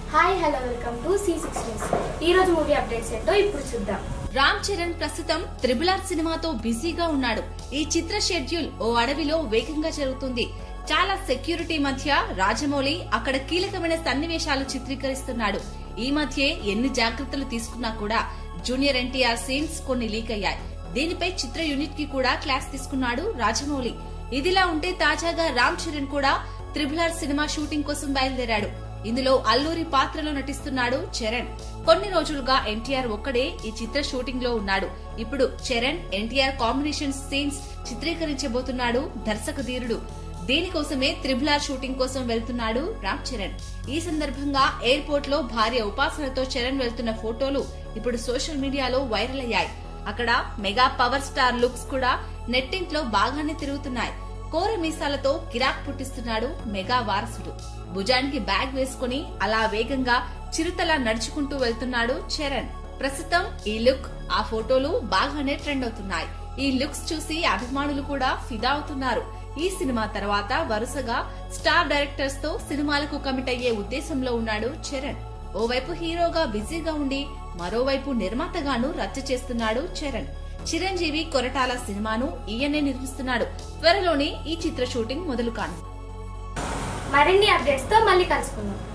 hi hello welcome to C six news ఈ రోజు movie updates ఏంటో ఇప్పుడు చూద్దాం రామ్ చరణ్ ప్రస్తుతం త్రిబుల్ ఆర్ సినిమాతో బిజీగా ఉన్నాడు ఈ చిత్ర షెడ్యూల్ ఓ అడవిలో వేగంగా జరుగుతుంది చాలా సెక్యూరిటీ మధ్య రాజమౌళి అక్కడ కీలకమైన సన్నివేశాలు చిత్రీకరిస్తున్నాడు ఈ మధ్య ఎన్ని జాగ్రత్తలు తీసుకున్నా కూడా జూనియర్ ఎన్టీఆర్ సీన్స్ కొన్ని లీక్ అయ్యాయి దీనిపై చిత్ర యూనిట్ కి కూడా క్లాస్ తీసుకున్నాడు రాజమౌళి ఇదిలా ఉంటే తాజాగా రామ్ చరణ్ కూడా త్రిబుల్ ఆర్ సినిమా షూటింగ్ కోసం బయలుదేరాడు ఇందులో అల్లూరి పాత్రలో నటిస్తున్నాడు చరణ్ కొన్ని రోజులుగా ఎన్టీఆర్ ఒక్కడే ఈ చిత్ర షూటింగ్ లో ఉన్నాడు ఇప్పుడు చరణ్ ఎన్టీఆర్ కాంబినేషన్ సీన్స్ చిత్రీకరించబోతున్నాడు దర్శక ధీరుడు దీనికోసమే త్రిబుల్ ఆర్ షూటింగ్ కోసం వెళ్తున్నాడు రామ్ చరణ్ ఈ సందర్భంగా ఎయిర్పోర్ట్ లో భార్య ఉపాసనతో చరణ్ వెళ్తున్న ఫోటోలు ఇప్పుడు సోషల్ మీడియాలో వైరల్ అయ్యాయి అక్కడ మెగా పవర్ స్టార్ లుక్స్ కూడా నెట్టింట్లో బాగానే తిరుగుతున్నాయి కోర మీసాలతో కిరాక్ పుట్టిస్తున్నాడు మెగా వారసుడు భుజానికి బ్యాగ్ వేసుకుని అలా వేగంగా చిరుతలా నడుచుకుంటూ వెళ్తున్నాడు చరణ్ ప్రస్తుతం ఈ లుక్ ఆ ఫోటోలు బాగానే ట్రెండ్ అవుతున్నాయి ఈ లుక్స్ చూసి అభిమానులు కూడా ఫిదా అవుతున్నారు ఈ సినిమా తర్వాత వరుసగా స్టార్ డైరెక్టర్స్ తో సినిమాలకు కమిట్ అయ్యే ఉద్దేశంలో ఉన్నాడు చరణ్ ఓవైపు హీరోగా బిజీగా ఉండి మరోవైపు నిర్మాతగాను రచ్చ చేస్తున్నాడు చరణ్ చిరంజీవి కొరటాల సినిమాను ఈయనే నిర్మిస్తున్నాడు త్వరలోనే ఈ చిత్ర షూటింగ్ మొదలు కాను మరిన్ని అప్డేట్స్ తో మళ్ళీ కలుసుకుందాం